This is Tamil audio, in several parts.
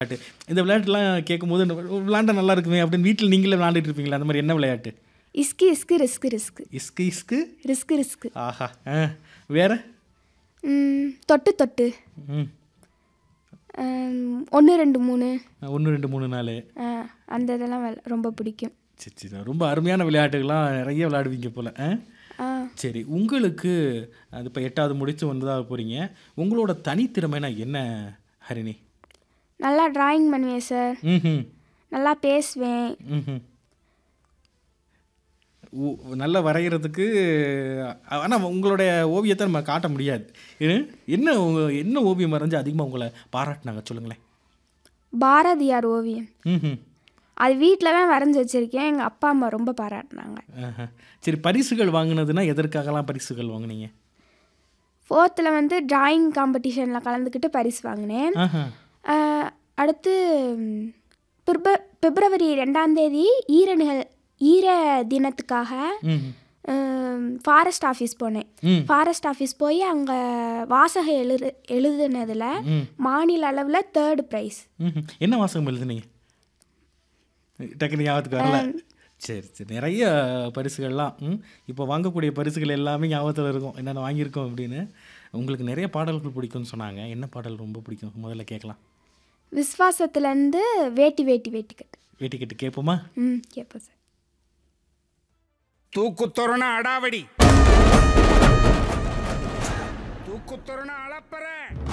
விளையாட்டு இந்த விளையாட்டுலாம் கேட்கும்போது விளையாண்டா நல்லா இருக்குமே அப்படின்னு வீட்டில் நீங்களே விளையாண்டுட்டு இருப்பீங்களா அந்த மாதிரி என்ன விளையாட்டு இஸ்கு இஸ்கு ரிஸ்கு ரிஸ்கு இஸ்கு இஸ்கு ரிஸ்கு ரிஸ்கு ஆஹா ஆ வேற ம், தொட்டு தொட்டு ம் ஒன்று ரெண்டு மூணு ஒன்று ரெண்டு மூணு நாலு ஆ, அந்த இதெல்லாம் வெள- ரொம்ப பிடிக்கும் சரி சரி ரொம்ப அருமையான விளையாட்டுகள்லாம் நிறைய விளையாடுவீங்க போல் ஆ ஆ சரி உங்களுக்கு அது இப்போ எட்டாவது முடிச்சு வந்ததாக போகிறீங்க உங்களோட தனித்திறமைனா என்ன ஹரிணி நல்லா டிராயிங் பண்ணுவேன் சார் ம் நல்லா பேசுவேன் ம் நல்லா வரைகிறதுக்கு ஆனால் உங்களுடைய ஓவியத்தை நம்ம காட்ட முடியாது ஏன்? என்ன உங்க- என்ன ஓவியம் வரைஞ்சு அதிகமாக உங்களை பாராட்டினாங்க சொல்லுங்களேன் பாரதியார் ஓவியம் ம் அது வீட்டில் தான் வரைஞ்சி வச்சுருக்கேன் எங்கள் அப்பா அம்மா ரொம்ப பாராட்டினாங்க ஆஹா. சரி பரிசுகள் வாங்கினதுன்னா எதற்காகலாம் பரிசுகள் வாங்குனீங்க ஃபோர்த்தில் வந்து டிராயிங் காம்படிஷனில் கலந்துக்கிட்டு பரிசு வாங்கினேன் ஆஹா ஆ, அடுத்து ம், பிப்ர பிப்ரவரி ரெண்டாம் தேதி ஈர நிகழ் ஈர தினத்துக்காக ம் ஃபாரஸ்ட் ஆஃபீஸ் போனேன் ம் ஃபாரஸ்ட் ஆஃபீஸ் போய் அங்கே வாசகம் எழுது எழுதுனதில் ம் மாநில அளவில் தேர்டு ப்ரைஸ் ம்ஹும். என்ன வாசகம் எழுதுனீங்க டக்குனு ஞாபகத்துக்கு வரல சரி சரி நிறைய பரிசுகள்லாம் ம் இப்போ வாங்கக்கூடிய பரிசுகள் எல்லாமே ஞாபகத்தில் இருக்கும் என்னென்ன வாங்கியிருக்கோம் அப்படின்னு உங்களுக்கு நிறைய பாடல்கள் பிடிக்கும்னு சொன்னாங்க என்ன பாடல் ரொம்ப பிடிக்கும் முதல்ல கேட்கலாம் விஸ்வாசத்துலேருந்து வேட்டி வேட்டி வேட்டிக்கட்டு வேட்டி கட்டு கேட்போமா ம் கேட்போம் சார் தூக்குத்தொரண அடாவடி தூக்குத்தொரண அளப்பற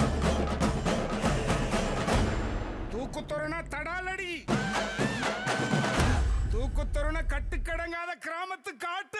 தூக்குத்தொரண தடாலடி தூக்குத்தொரண கட்டுக்கடங்காத கிராமத்து காட்டு